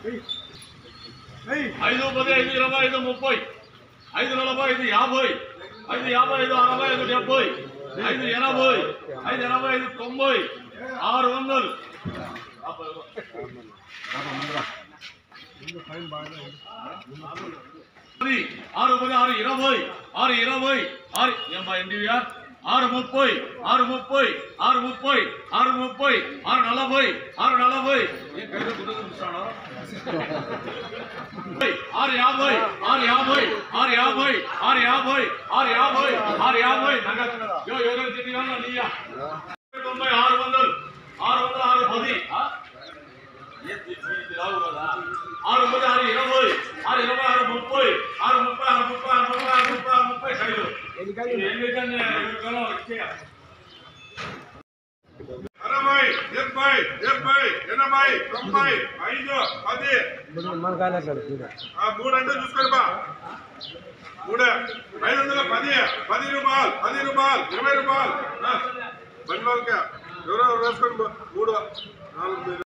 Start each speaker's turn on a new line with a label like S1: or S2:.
S1: ఐదు పది ఐదు ఇరవై ఐదు ముప్పై ఐదు నలభై ఐదు యాభై ఐదు యాభై ఐదు అరవై ఐదు డెబ్బై ఐదు ఎనభై ఐదు ఎనభై ఐదు తొంభై ఆరు వందలు పది, ఆరు పది ఆరు ఇరవై ఆరు ఇరవై ఆరు ఏమ్మా ఎన్టీఆర్ ఆరు ముప్పై ఆరు ముప్పై ఆరు ముప్పై ఆరు ముప్పై ఆరు నలభై ఆరు నలభై ఏం కైలో గుర్తు చూపిస్తాడా? ఆరు యాభై ఆరు యాభై ఆరు యాభై ఆరు యాభై ఆరు యాభై ఆరు యాభై నగదు యో ఎవరైనా తిరిగి నీయా తొంభై ఆరు వందలు ఆరు వందలు ఆరు పది ఆ? ఏ తి- ఇది రావు కదా ఆరు పది ఆరు ఇరవై ఆరు ఇరవై ఆరు ముప్పై ఆరు ముప్పై ఆరు ముప్పై ఆరు ముప్పై ఆరు ముప్పై ఆరు ముప్పై సైడు ఎందుకని ఎవరికైనా వచ్చేయా
S2: అరవై డెబ్బై డెబ్బై ఎనభై తొంభై ఐదు పది ఆ, మూడు అంటే చూసుకోండి బా మూడు ఐదు వందల పది పది రూపాయలు పది రూపాయలు ఇరవై రూపాయలు ఆ, బండి వాళ్ళకి ఎవరో వేసుకోండి బా. మూడు నాలుగు